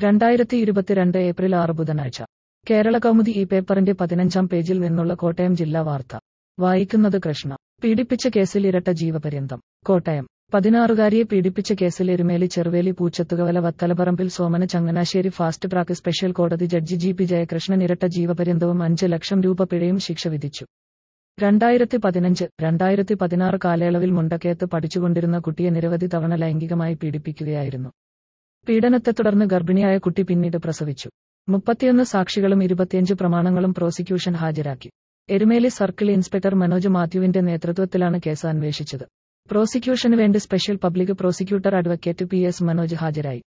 രണ്ടായിരത്തി ഇരുപത്തിരണ്ട് ഏപ്രിൽ ആറ് ബുധനാഴ്ച കേരള കൗമുദി ഈ പേപ്പറിന്റെ പതിനഞ്ചാം പേജിൽ നിന്നുള്ള കോട്ടയം ജില്ലാ വാർത്ത വായിക്കുന്നത് കൃഷ്ണ പീഡിപ്പിച്ച കേസിൽ ഇരട്ട ജീവപര്യന്തം കോട്ടയം പതിനാറുകാരിയെ പീഡിപ്പിച്ച കേസിൽ എരുമേലി ചെറുവേലി പൂച്ചത്തുകവല വത്തലപറമ്പിൽ സോമന ചങ്ങനാശ്ശേരി ഫാസ്റ്റ് ട്രാക്ക് സ്പെഷ്യൽ കോടതി ജഡ്ജി ജി പി ജയകൃഷ്ണൻ ഇരട്ട ജീവപര്യന്തവും അഞ്ച് ലക്ഷം രൂപ പിഴയും ശിക്ഷ വിധിച്ചു രണ്ടായിരത്തി പതിനഞ്ച് രണ്ടായിരത്തി പതിനാറ് കാലയളവിൽ മുണ്ടക്കയത്ത് പഠിച്ചുകൊണ്ടിരുന്ന കുട്ടിയെ നിരവധി തവണ ലൈംഗികമായി പീഡിപ്പിക്കുകയായിരുന്നു പീഡനത്തെ തുടർന്ന് ഗർഭിണിയായ കുട്ടി പിന്നീട് പ്രസവിച്ചു മുപ്പത്തിയൊന്ന് സാക്ഷികളും ഇരുപത്തിയഞ്ച് പ്രമാണങ്ങളും പ്രോസിക്യൂഷൻ ഹാജരാക്കി എരുമേലി സർക്കിൾ ഇൻസ്പെക്ടർ മനോജ് മാത്യുവിന്റെ നേതൃത്വത്തിലാണ് കേസ് അന്വേഷിച്ചത് പ്രോസിക്യൂഷന് വേണ്ടി special public prosecutor advocate P S Manoj ഹാജരായി